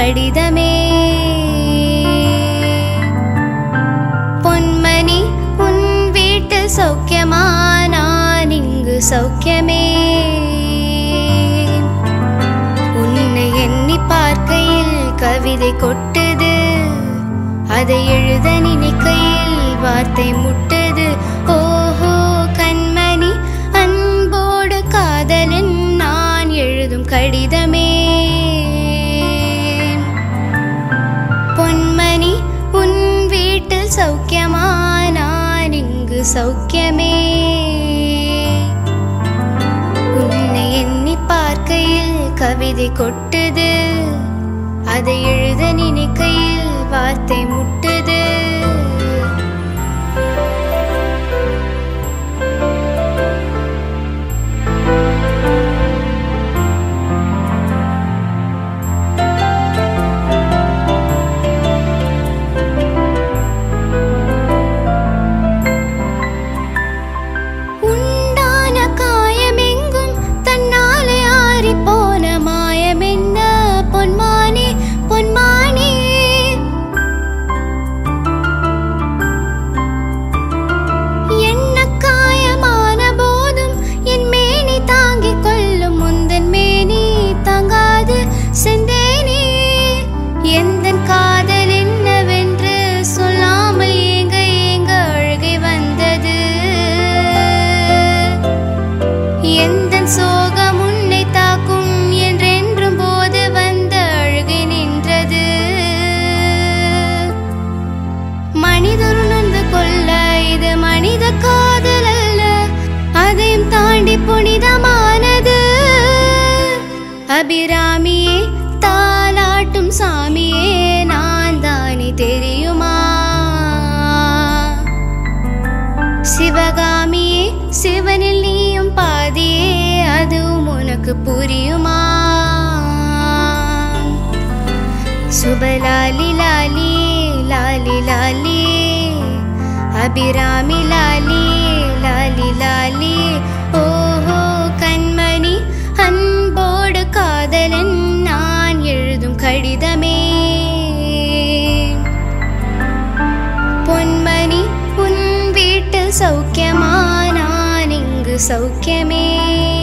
கடிதமே பொன்மணி உன் வீட்டு சௌக்கியமா நான் இங்கு சௌக்கியமே உன்னை எண்ணி பார்க்கையில் கவிதை கொட்டுது அதை எழுத நினைக்கையில் வார்த்தை முட்டுது ஓஹோ கண்மணி அன்போடு காதலன் நான் எழுதும் கடிதமே பொன்மணி உன் வீட்டில் சௌக்கியமா நான் இங்கு சௌக்கியமே உன்னை எண்ணி பார்க்கையில் கவிதை கொட்டுது அதை எழுத நினைக்கையில் வார்த்தை முட்டுது உண்டான காயமெங்கும் தன்னாலே ஆறிப் போன மாயமென்ன பொன்மானே பொன்மானே என்ன காயமான போதும் என் மேனி தாங்கிக் கொள்ளும் முந்தன் மேனி தாங்காது செந்தேனே எந்தன் காதல் என்னவென்று சொல்லாமல் ஏங்க ஏங்க அழுகை வந்தது எந்தன் சோகம் உன்னை தாக்கும் என்றென்றும் போது வந்த அழுகை நின்றது மனிதர் உணர்ந்து கொள்ள இது மனித காதல் அல்ல அதையும் தாண்டி புனிதமானது அபிராமியே தாலாட்டும் சாமியே நான் தானே தெரியுமா சிவகாமியே சிவனில் நீயும் பாதியே அதுவும் உனக்கு புரியுமா சுபலாலி லாலி லாலி லாலி அபிராமி லாலி லாலி லாலி ஓஹோ கண்மணி அன்போடு காதலன் நான் எழுதும் கடிதமே பொன்மணி உன் வீட்டில் சௌக்கியமா நான் இங்கு சௌக்கியமே